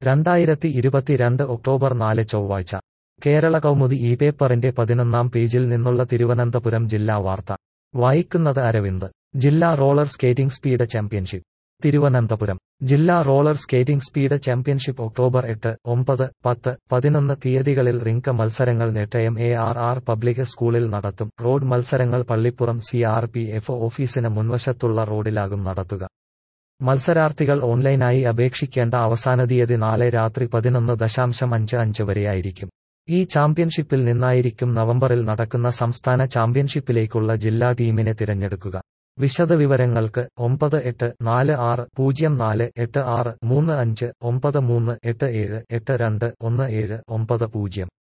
രണ്ടായിരത്തി ഇരുപത്തിരണ്ട് ഒക്ടോബർ നാല് ചൊവ്വാഴ്ച കേരള കൗമുദി ഈ പേപ്പറിന്റെ പതിനൊന്നാം പേജിൽ നിന്നുള്ള തിരുവനന്തപുരം ജില്ലാ വാർത്ത വായിക്കുന്നത് അരവിന്ദ് ജില്ലാ roller skating speed championship Thiruvananthapuram ജില്ലാ roller skating speed championship October എട്ട് ഒമ്പത് പത്ത് പതിനൊന്ന് തീയതികളിൽ റിങ്ക് മത്സരങ്ങൾ Nettayam A R R public സ്കൂളിൽ നടത്തും റോഡ് മത്സരങ്ങൾ Pallippuram C R P F ഓഫീസിന് മുൻവശത്തുള്ള റോഡിലാകും നടത്തുക മത്സരാർത്ഥികൾ ഓൺലൈനായി അപേക്ഷിക്കേണ്ട അവസാന തീയതി നാളെ രാത്രി പതിനൊന്ന് ദശാംശം അഞ്ച് അഞ്ച് വരെയായിരിക്കും ഈ ചാമ്പ്യൻഷിപ്പിൽ നിന്നായിരിക്കും നവംബറിൽ നടക്കുന്ന സംസ്ഥാന ചാമ്പ്യൻഷിപ്പിലേക്കുള്ള ജില്ലാ ടീമിനെ തിരഞ്ഞെടുക്കുക വിശദവിവരങ്ങൾക്ക് ഒമ്പത് എട്ട് നാല് ആറ് പൂജ്യം നാല് എട്ട് ആറ് മൂന്ന് അഞ്ച് ഒമ്പത് മൂന്ന് എട്ട് ഏഴ് എട്ട് രണ്ട് ഒന്ന് ഏഴ് ഒമ്പത് പൂജ്യം